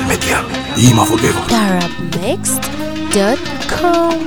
media Ima forever Arabmixed.com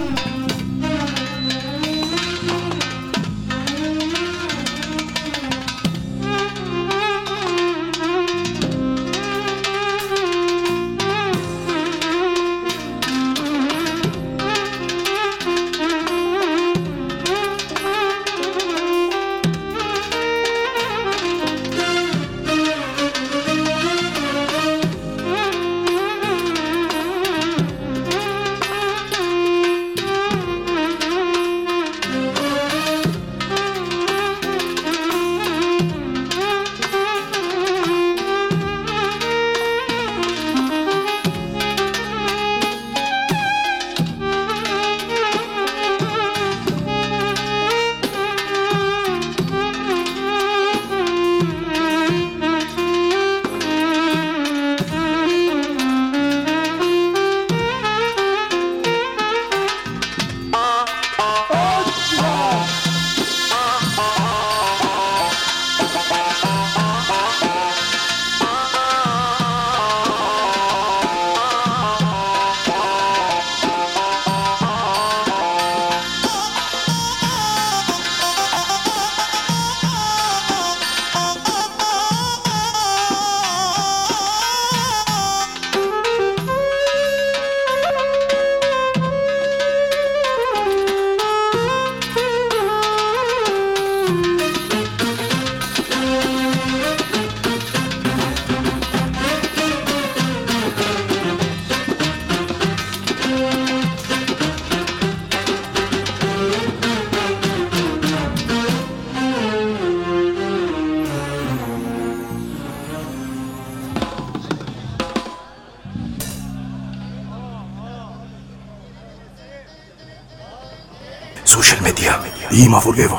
social media Ima forever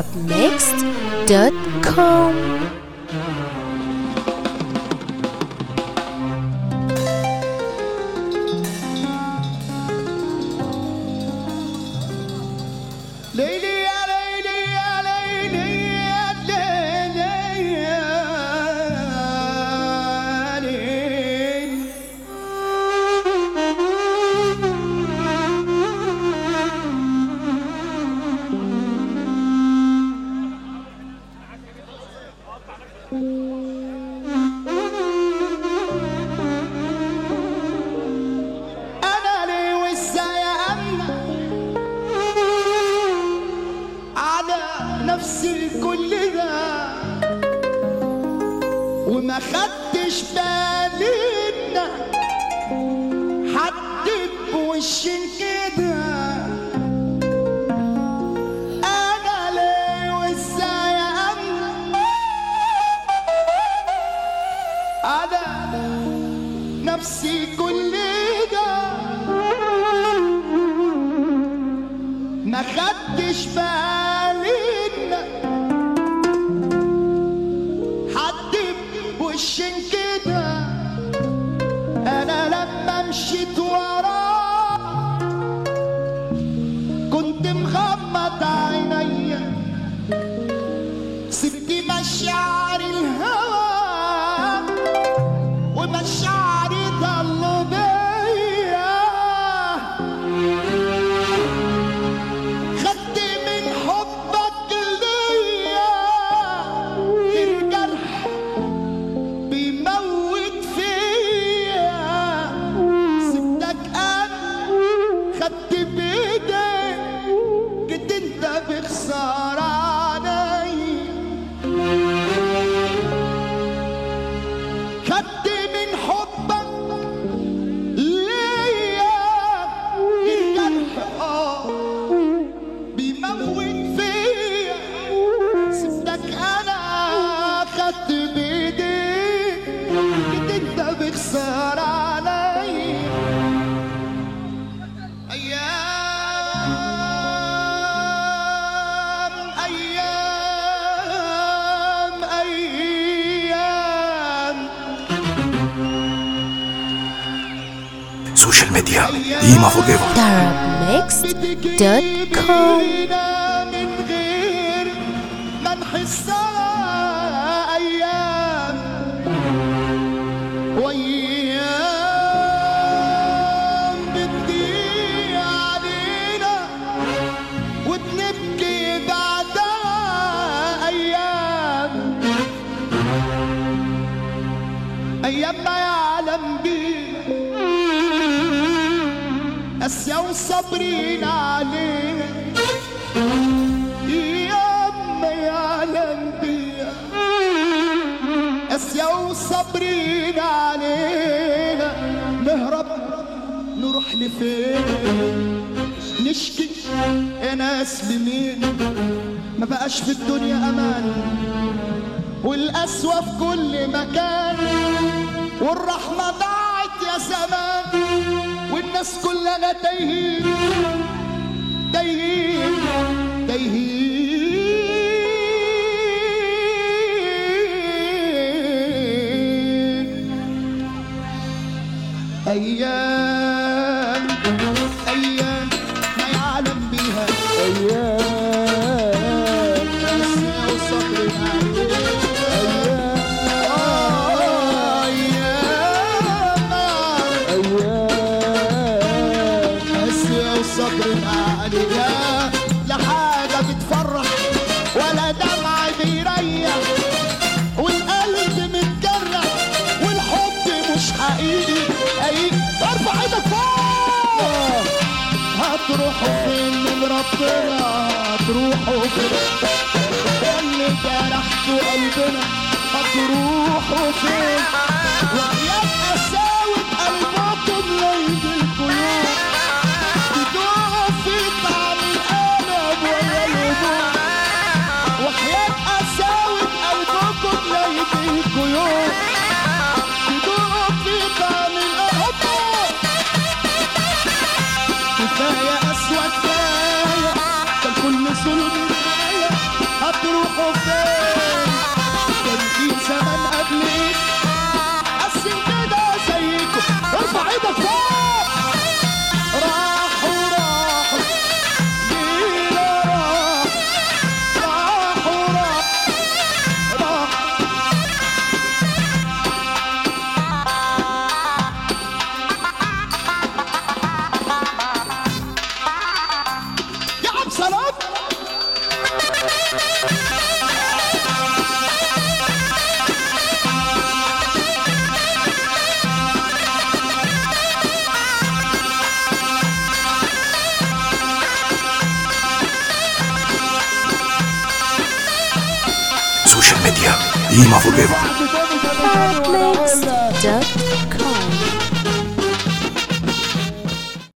Arabmixed.com ليلي يا ليلي يا ليلي يا ليلي يا ليلي أنا ليه وإزاي أأمن على نفسي كل ده وما خدتش بالي إن حد بوش كده انا ليه وازاي امن على نفسي كل ده ما خدتش بالي إن حد بوش كده انا لما مشيت وراه كنت مغمض عينيا سبت مشاعر الهوى ومشاعري ضلوا بيا خدت من حبك ليا الجرح بيموت فيا سبتك انا خدت بايدك جيت انت بخسارة عليا خدت من حبك ليا الجرح اه بيموت فيا سبتك انا خدت بايديك جيت انت بخسارة عليا ايام ايام ايام social media Ima forever Arabmixed.com من غير ما نحسها ايام وايام ايام ما يعلم بينا اسيا وصابرين علينا ايام ما يعلم بينا اسيا وصابرين علينا نهرب نروح لفين نشكي يا ناس لمين ما بقاش في الدنيا امان والقسوة في كل مكان والرحمة ضاعت يا زمان والناس كلها تايهين تايهين تايهين أيام أيام ما يعلم بيها أيام ناسنا وصبر صبر عليها لا حاجة بتفرح ولا دمع بيريح والقلب متجرح والحب مش حقيقي اي ارفع ايدك فوق هتروحوا فين من ربنا هتروحوا فين اللي جرحتوا قلبنا هتروحوا فين وحياة قساوة قلبكم ليد القيود تدوقوا في طعم القلب ولا الهموم وحياة قساوة قلبكم ليد القيود تدوقوا في طعم القلب كفاية أسوأ كفاية كان كل ظلم نهاية هتروحوا فين كان في زمان قبل إيه قسم كده زيكم ارفع ايدك فوق راحوا راحوا لينا راح راحوا راح راح يا عم سلام Social media. Ima Forever. Netflix. Dot